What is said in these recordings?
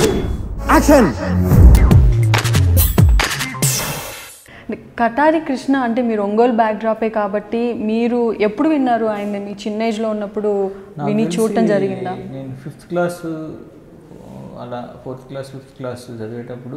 Action Katari Krishna అంటే మీరు Ongole back డ్రాపే కాబట్టి మీరు ఎప్పుడు విన్నారు ఆయన మీ చిన్న ఏజ్లో ఉన్నప్పుడు నాకు విని తెలిసి చూడటం జరిగిందా నేను ఫిఫ్త్ క్లాస్ అలా ఫోర్త్ క్లాస్ ఫిఫ్త్ క్లాస్ చదివేటప్పుడు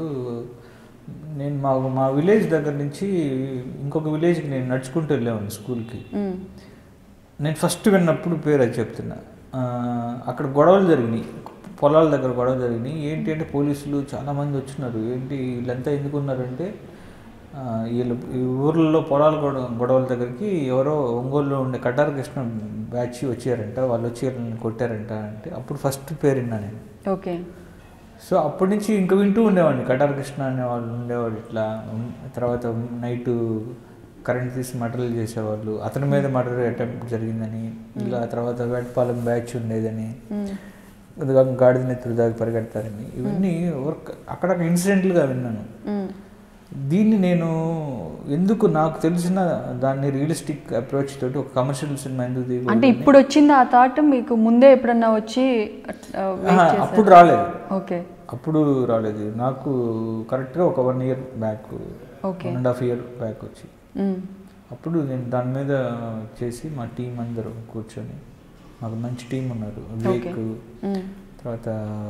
నేను మా మా విలేజ్ దగ్గర నుంచి ఇంకొక విలేజ్కి నేను నడుచుకుంటూ వెళ్ళేవాడిని స్కూల్కి మ్మ్. నేను ఫస్ట్ విన్నప్పుడు పేరు అది చెప్తున్నా ఆ, అక్కడ గొడవలు జరిగినాయి పొలాల దగ్గర గొడవలు జరిగినాయి ఏంటి అంటే పోలీసులు చాలామంది వచ్చినారు ఏంటి వీళ్ళంతా ఎందుకు ఉన్నారంటే ఆ, వీళ్ళు ఈ ఊర్లలో పొలాల గొడవ గొడవల దగ్గరికి ఎవరో ఒంగోలులో ఉండే కటార్ కృష్ణ బ్యాచ్ వచ్చారంట వాళ్ళు వచ్చి వీళ్ళని కొట్టారంట అంటే అప్పుడు ఫస్ట్ పేరు విన్నా నేను ఓకే సో అప్పటి నుంచి ఇంక వింటూ ఉండేవాడిని కటార్ కృష్ణ అనే వాళ్ళు ఉండేవాడు ఇట్లా ఉన్- తర్వాత నైట్ కరెంట్ తీసి మర్డర్లు చేసేవాళ్ళు అతని మీద మర్డర్ అటెంప్ట్ జరిగిందని ఇలా తర్వాత వేటపాలెం బ్యాచ్ ఉండేదని మ్మ్. అది కాక గాడిద నెత్తురు దాకా పరిగెడతారని ఇవన్నీ వర్క్ అక్కడక్కడ ఇన్సిడెంట్లుగా విన్నాను మ్మ్. దీన్ని నేను ఎందుకు నాకు తెలిసిన దాన్ని రియలిస్టిక్ అప్రోచ్ తోటి ఒక కమర్షియల్ సినిమా ఎందుకు తీయకూడదు అంటే అని- ఇప్పుడు వచ్చింది ఆ థాట్ మీకు ముందే ఎప్పుడన్నా వచ్చి ఆ, wait ఆహా, చేశారా? అప్పుడు రాలేదు ఓకే అప్పుడు రాలేదు నాకు కరెక్ట్గా ఒక one year back Okay. One and half year back వచ్చి మ్మ్. అప్పుడు నేను దాని మీద చేసి మా టీం అందరూ కూర్చొని మాకు మంచి టీం ఉన్నారు వివేక్ మ్మ్. తర్వాత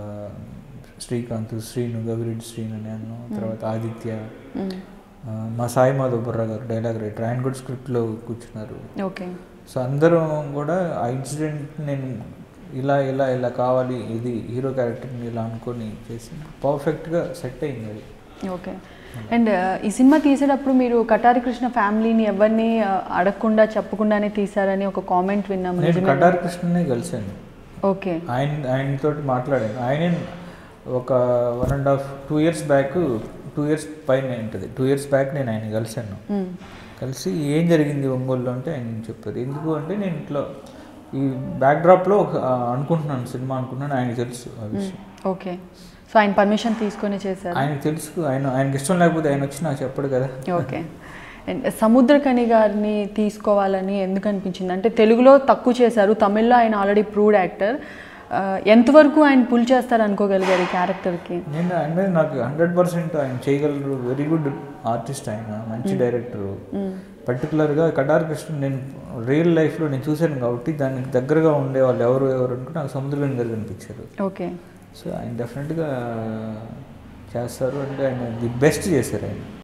శ్రీకాంత్ శ్రీను గవిరెడ్డి శ్రీను నేను తర్వాత ఆదిత్య మ్మ్. ఆ, మా సాయి మాధవ్ బుర్రా గారు డైలాగ్ రైటర్ ఆయన కూడా స్క్రిప్ట్లో కూర్చున్నారు ఓకే సో అందరం కూడా ఆ ఇన్సిడెంట్ నేను ఇలా ఇలా ఇలా కావాలి ఇది హీరో క్యారెక్టర్ని ఇలా అనుకొని చేసి పర్ఫెక్ట్గా సెట్ అయింది అది ఓకే అండ్ ఈ సినిమా తీసేటప్పుడు మీరు కటారి కృష్ణ ఫ్యామిలీని ఎవరిని ఆ, అడగకుండా చెప్పకుండానే తీశారని ఒక కామెంట్ విన్నాము నేను నిజమేనా? కటార్ కృష్ణనే కలిశాను ఓకే ఆయన ఆయనతో మాట్లాడాను ఆయనే ఒక one and half two years back two years పైన ఉంటుంది టూ ఇయర్స్ బ్యాక్ నేను ఆయన కలిశాను మ్మ్. కలిసి ఏం జరిగింది ఒంగోలులో అంటే ఆయన చెప్పారు ఎందుకు అంటే నేను ఇట్లా ఈ బ్యాక్డ్రాప్లో ఒక ఆ, అనుకుంటున్నాను సినిమా అనుకుంటున్నాను ఆయనకి తెలుసు ఆ విషయం ఓకే సో ఆయన పర్మిషన్ తీసుకొని చేశారు ఆయనకి తెలుసు ఆయన ఆయనకి ఇష్టం లేకపోతే ఆయన వచ్చి నాకు చెప్పడు కదా ఓకే అండ్ సముద్రకని గారిని తీసుకోవాలని ఎందుకు అనిపించింది అంటే తెలుగులో తక్కువ చేశారు తమిళ్లో ఆయన ఆల్రెడీ ప్రూవ్డ్ యాక్టర్ ఎంతవరకు ఆయన పుల్ చేస్తారు అనుకోగలిగారు ఈ క్యారెక్టర్కి నేను ఆయన మీద నాకు హండ్రెడ్ పర్సెంట్ ఆయన చేయగలరు వెరీ గుడ్ ఆర్టిస్ట్ ఆయన మంచి డైరెక్టరు పర్టికులర్గా కటార్ కృష్ణ నేను రియల్ లైఫ్లో నేను చూశాను కాబట్టి దానికి దగ్గరగా ఉండే వాళ్ళు ఎవరు ఎవరు అనుకుంటే నాకు సముద్రం గారు కనిపించారు ఓకే సో ఆయన డెఫినెట్గా చేస్తారు అంటే ఆయన ది బెస్ట్ చేశారు ఆయన